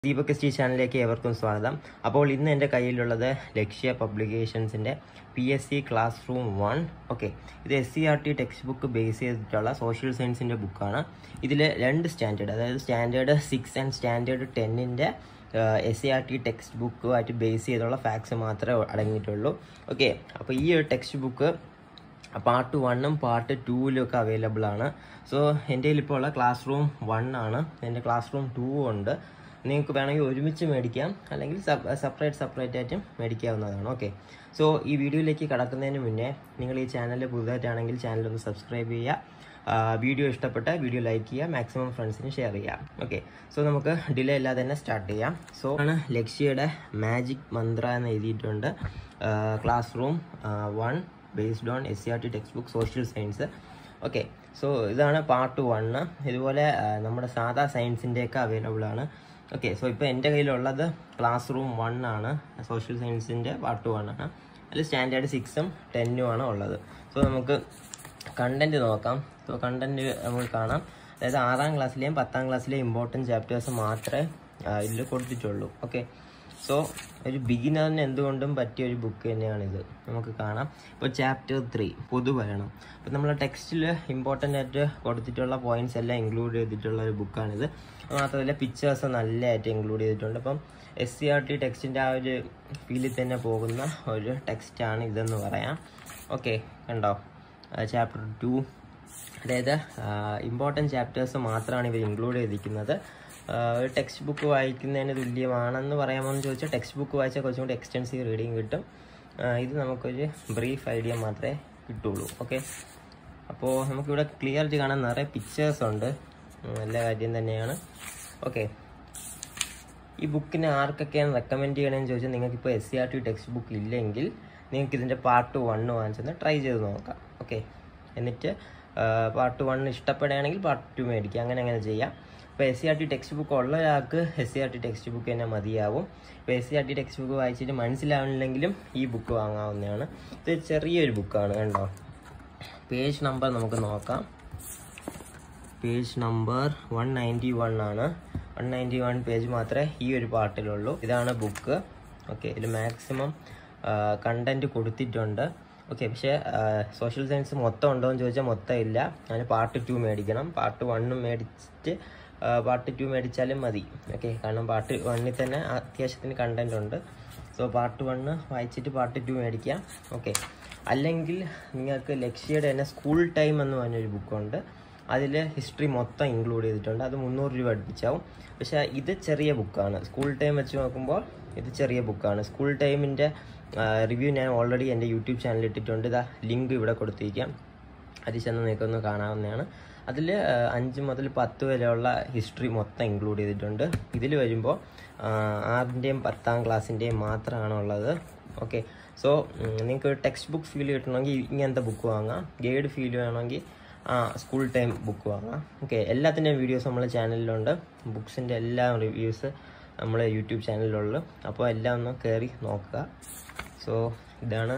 Deepak S T ചാനലിലേക്ക് ഏവർക്കും സ്വാഗതം അപ്പോൾ ഇന്ന് എൻ്റെ കയ്യിലുള്ളത് ലക്ഷ്യ പബ്ലിക്കേഷൻസിൻ്റെ P S C class room one okay ഇത് S C R T text book base ചെയ്തിട്ടുള്ള സോഷ്യൽ സയൻസിൻ്റെ ബുക്കാണ് ഇതിൽ രണ്ട് സ്റ്റാൻഡേർഡ് അതായത് സ്റ്റാൻഡേർഡ് സിക്സ് ആൻഡ് സ്റ്റാൻഡേർഡ് ടെന്നിൻ്റെ S C R T text ബുക്കുമായിട്ട് ബേസ് ചെയ്തുള്ള ഫാക്ട്സ് മാത്രമേ അടങ്ങിയിട്ടുള്ളൂ ഓക്കെ അപ്പോൾ ഈ ഒരു ടെക്സ്റ്റ് ബുക്ക് പാർട്ട് വണ്ണും പാർട്ട് ടൂവിലും ഒക്കെ അവൈലബിൾ ആണ് സോ എൻ്റെ കയ്യിൽ ഇപ്പോൾ ഉള്ള ക്ലാസ് റൂം വൺ ആണ് എൻ്റെ ക്ലാസ് റൂം ടു ഉണ്ട് നിങ്ങൾക്ക് വേണമെങ്കിൽ ഒരുമിച്ച് മേടിക്കാം അല്ലെങ്കിൽ സെപ്പറേറ്റ് സെപ്പറേറ്റ് ആയിട്ടും മേടിക്കാവുന്നതാണ് ഓക്കെ സോ ഈ വീഡിയോയിലേക്ക് കടക്കുന്നതിന് മുന്നേ നിങ്ങൾ ഈ ചാനൽ പുതുതായിട്ടാണെങ്കിൽ ചാനൽ ഒന്ന് സബ്സ്ക്രൈബ് ചെയ്യുക വീഡിയോ ഇഷ്ടപ്പെട്ട വീഡിയോ ലൈക്ക് ചെയ്യുക മാക്സിമം ഫ്രണ്ട്സിന് ഷെയർ ചെയ്യാം ഓക്കെ സോ നമുക്ക് ഡിലേ ഇല്ലാതെ തന്നെ സ്റ്റാർട്ട് ചെയ്യാം സോ ആണ് ലക്ഷ്യയുടെ മാജിക് മന്ത്ര എന്ന് എഴുതിയിട്ടുണ്ട് class room one based on S C R T text book social science okay so ഇതാണ് പാർട്ട് വണ്ണ് ഇതുപോലെ ആ, നമ്മുടെ സാധാ സയൻസിൻ്റെയൊക്കെ അവൈലബിൾ ആണ് ഓക്കെ സോ ഇപ്പോൾ എൻ്റെ കയ്യിലുള്ളത് ക്ലാസ് റൂം വൺ ആണ് സോഷ്യൽ സയൻസിൻ്റെ പാർട്ട് വൺ ആണ് അതിൽ സ്റ്റാൻഡേർഡ് സിക്സും ടെന്നും ആണ് ഉള്ളത് സോ നമുക്ക് കണ്ടന്റ് നോക്കാം സോ കണ്ടന്റ് നമുക്ക് കാണാം അതായത് ആറാം ക്ലാസ്സിലെയും പത്താം ക്ലാസ്സിലെയും ഇമ്പോർട്ടൻറ്റ് ചാപ്റ്റേഴ്സ് മാത്രമേ ഇതിൽ കൊടുത്തിട്ടുള്ളൂ ഓക്കെ സോ ഒരു ബിഗിനറിന് എന്തുകൊണ്ടും പറ്റിയ ഒരു ബുക്ക് തന്നെയാണിത് നമുക്ക് കാണാം ഇപ്പോൾ ചാപ്റ്റർ ത്രീ പൊതുഭരണം അപ്പോൾ നമ്മൾ ടെക്സ്റ്റിൽ ഇമ്പോർട്ടൻ്റ് ആയിട്ട് കൊടുത്തിട്ടുള്ള പോയിന്റ്സ് എല്ലാം ഇൻക്ലൂഡ് ചെയ്തിട്ടുള്ള ഒരു ബുക്കാണിത് അത് മാത്രമല്ല പിക്ചേഴ്സ് നല്ലതായിട്ട് ഇൻക്ലൂഡ് ചെയ്തിട്ടുണ്ട് അപ്പം എസ് സി ആർ ടി ടെക്സ്റ്റിൻ്റെ ആ ഒരു ഫീലിൽ തന്നെ പോകുന്ന ഒരു ടെക്സ്റ്റാണ് ഇതെന്ന് പറയാം ഓക്കെ കണ്ടോ ചാപ്റ്റർ ടു അതായത് ഇമ്പോർട്ടൻറ്റ് ചാപ്റ്റേഴ്സ് മാത്രമാണ് ഇവർ ഇൻക്ലൂഡ് ചെയ്തിരിക്കുന്നത് ഒരു ടെക്സ്റ്റ് ബുക്ക് വായിക്കുന്നതിന് തുല്യമാണെന്ന് പറയാമെന്ന് ചോദിച്ചാൽ ടെക്സ്റ്റ് ബുക്ക് വായിച്ചാൽ കുറച്ചും കൂടി എക്സ്റ്റെൻസീവ് റീഡിങ് കിട്ടും ആ, ഇത് നമുക്കൊരു ബ്രീഫ് ഐഡിയ മാത്രമേ കിട്ടുള്ളൂ ഓക്കെ അപ്പോൾ നമുക്കിവിടെ ക്ലിയർ ആയിട്ട് കാണാൻ നിറയെ പിക്ചേഴ്സ് ഉണ്ട് ഉം, നല്ല കാര്യം തന്നെയാണ് ഓക്കെ ഈ ബുക്കിനെ ആർക്കൊക്കെയാണ് റെക്കമെൻഡ് ചെയ്യണമെന്ന് ചോദിച്ചാൽ നിങ്ങൾക്ക് ഇപ്പോൾ S C R T text book ഇല്ലെങ്കിൽ നിങ്ങൾക്ക് ഇതിൻ്റെ പാർട്ട് വണ്ണ് വാങ്ങിച്ചൊന്ന് ട്രൈ ചെയ്ത് നോക്കാം ഓക്കെ എന്നിട്ട് പാർട്ട് വൺ ഇഷ്ടപ്പെടുകയാണെങ്കിൽ പാർട്ട് ടു മേടിക്കുക അങ്ങനെ അങ്ങനെ ചെയ്യാം ഇപ്പോൾ S C R T text book ഉള്ള ഒരാൾക്ക് S C R T text book തന്നെ മതിയാവും ഇപ്പോൾ S C R T text book വായിച്ചിട്ട് മനസ്സിലാവുന്നില്ലെങ്കിലും ഈ ബുക്ക് വാങ്ങാവുന്നതാണ് ഇത് ചെറിയൊരു ബുക്കാണ് കണ്ടോ പേജ് നമ്പർ നമുക്ക് നോക്കാം page number one ninety one ആണ് വൺ നയൻറ്റി വൺ പേജ് മാത്രമേ ഈ ഒരു പാർട്ടിലുള്ളൂ ഇതാണ് ബുക്ക് ഓക്കെ ഇതിൽ മാക്സിമം കണ്ടന്റ് കൊടുത്തിട്ടുണ്ട് ഓക്കെ പക്ഷേ സോഷ്യൽ സയൻസ് മൊത്തം ഉണ്ടോ എന്ന് ചോദിച്ചാൽ മൊത്തം ഇല്ല അതിന് പാർട്ട് ടു മേടിക്കണം പാർട്ട് വണ്ണും മേടിച്ചിട്ട് പാർട്ട് ടു മേടിച്ചാലും മതി ഓക്കെ കാരണം പാർട്ട് വണ്ണിൽ തന്നെ അത്യാവശ്യത്തിന് കണ്ടന്റ് ഉണ്ട് സോ പാർട്ട് വണ്ണ് വായിച്ചിട്ട് പാർട്ട് ടു മേടിക്കാം ഓക്കെ അല്ലെങ്കിൽ നിങ്ങൾക്ക് ലക്ഷ്യയുടെ തന്നെ സ്കൂൾ ടൈം എന്ന് പറഞ്ഞൊരു ബുക്കുണ്ട് അതിൽ ഹിസ്റ്ററി മൊത്തം ഇൻക്ലൂഡ് ചെയ്തിട്ടുണ്ട് അത് മുന്നൂറ് രൂപ അടുപ്പിച്ചാവും പക്ഷേ ഇത് ചെറിയ ബുക്കാണ് സ്കൂൾ ടൈം വെച്ച് നോക്കുമ്പോൾ ഇത് ചെറിയ ബുക്കാണ് സ്കൂൾ ടൈമിൻ്റെ റിവ്യൂ ഞാൻ ഓൾറെഡി എൻ്റെ യൂട്യൂബ് ചാനലിൽ ഇട്ടിട്ടുണ്ട് ഇതാ ലിങ്ക് ഇവിടെ കൊടുത്തിരിക്കാം അതിൽ ചെന്ന് നിങ്ങൾക്കൊന്ന് കാണാവുന്നതാണ് അതിൽ അഞ്ച് മുതൽ പത്ത് വരെയുള്ള ഹിസ്റ്ററി മൊത്തം ഇൻക്ലൂഡ് ചെയ്തിട്ടുണ്ട് ഇതിൽ വരുമ്പോൾ ആറിൻ്റെയും പത്താം ക്ലാസ്സിൻ്റെയും മാത്രമാണ് ഉള്ളത് ഓക്കെ സോ നിങ്ങൾക്ക് ടെക്സ്റ്റ് ബുക്ക് ഫീൽ കിട്ടണമെങ്കിൽ ഇങ്ങനത്തെ ബുക്ക് വാങ്ങാം ഗൈഡ് ഫീൽ വേണമെങ്കിൽ ആ സ്കൂൾ ടൈം ബുക്ക് വാങ്ങാം ഓക്കെ എല്ലാത്തിൻ്റെയും വീഡിയോസ് നമ്മളെ ചാനലിലുണ്ട് ബുക്സിൻ്റെ എല്ലാ റിവ്യൂസ് നമ്മളെ യൂട്യൂബ് ചാനലിലുള്ളു അപ്പോൾ എല്ലാം ഒന്ന് കയറി നോക്കുക സോ ഇതാണ്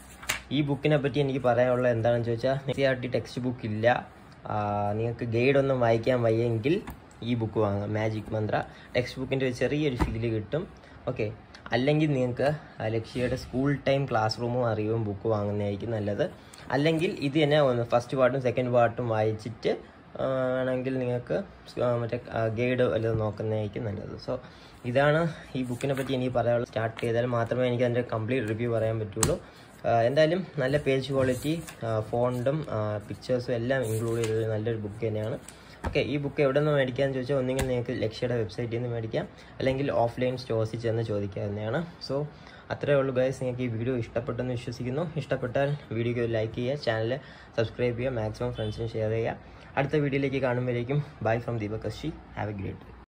ഈ ബുക്കിനെ പറ്റി എനിക്ക് പറയാനുള്ളത് എന്താണെന്ന് ചോദിച്ചാൽ C R T text book ഇല്ല ആ, നിങ്ങൾക്ക് ഗൈഡ് ഒന്നും വായിക്കാൻ വയ്യെങ്കിൽ ഈ ബുക്ക് വാങ്ങാം മാജിക് മന്ത്ര ടെക്സ്റ്റ് ബുക്കിൻ്റെ ഒരു ചെറിയൊരു ഫീല് കിട്ടും ഓക്കെ അല്ലെങ്കിൽ നിങ്ങൾക്ക് ആ ലക്ഷ്യയുടെ സ്കൂൾ ടൈം ക്ലാസ് റൂമും അറിവും ബുക്ക് വാങ്ങുന്നതായിരിക്കും നല്ലത് അല്ലെങ്കിൽ ഇത് തന്നെ ഒന്ന് ഫസ്റ്റ് പാർട്ടും സെക്കൻഡ് പാർട്ടും വായിച്ചിട്ട് ആ, വേണമെങ്കിൽ നിങ്ങൾക്ക് സ്- ആ, മറ്റേ ഗൈഡ് വല്ലതും നോക്കുന്നതായിരിക്കും നല്ലത് സോ ഇതാണ് ഈ ബുക്കിനെ പറ്റി എനിക്ക് പറയാനുള്ളത് സ്റ്റാർട്ട് ചെയ്താൽ മാത്രമേ എനിക്ക് അതിൻ്റെ കംപ്ലീറ്റ് റിവ്യൂ പറയാൻ പറ്റുള്ളൂ ആ, എന്തായാലും നല്ല പേജ് ക്വാളിറ്റി ഫോണ്ടും പിക്ചേഴ്സും എല്ലാം ഇൻക്ലൂഡ് ചെയ്തത് നല്ലൊരു ബുക്ക് തന്നെയാണ് ഓക്കെ ഈ ബുക്ക് എവിടെ നിന്ന് മേടിക്കാമെന്ന് ചോദിച്ചാൽ ഒന്നെങ്കിൽ നിങ്ങൾക്ക് ലക്ഷ്യയുടെ വെബ്സൈറ്റിൽ നിന്ന് മേടിക്കാം അല്ലെങ്കിൽ ഓഫ്ലൈൻ സ്റ്റോഴ്സിൽ ചെന്ന് ചോദിക്കാവുന്നതാണ് സോ അത്രേ ഉള്ളൂ ഗൈസ് നിങ്ങൾക്ക് ഈ വീഡിയോ ഇഷ്ടപ്പെട്ടെന്ന് വിശ്വസിക്കുന്നു ഇഷ്ടപ്പെട്ടാൽ വീഡിയോക്ക് ലൈക്ക് ചെയ്യുക ചാനൽ സബ്സ്ക്രൈബ് ചെയ്യുക മാക്സിമം ഫ്രണ്ട്സിന് ഷെയർ ചെയ്യുക അടുത്ത വീഡിയോയിലേക്ക് കാണുമ്പോഴേക്കും bye from Deepak Kashi have a great day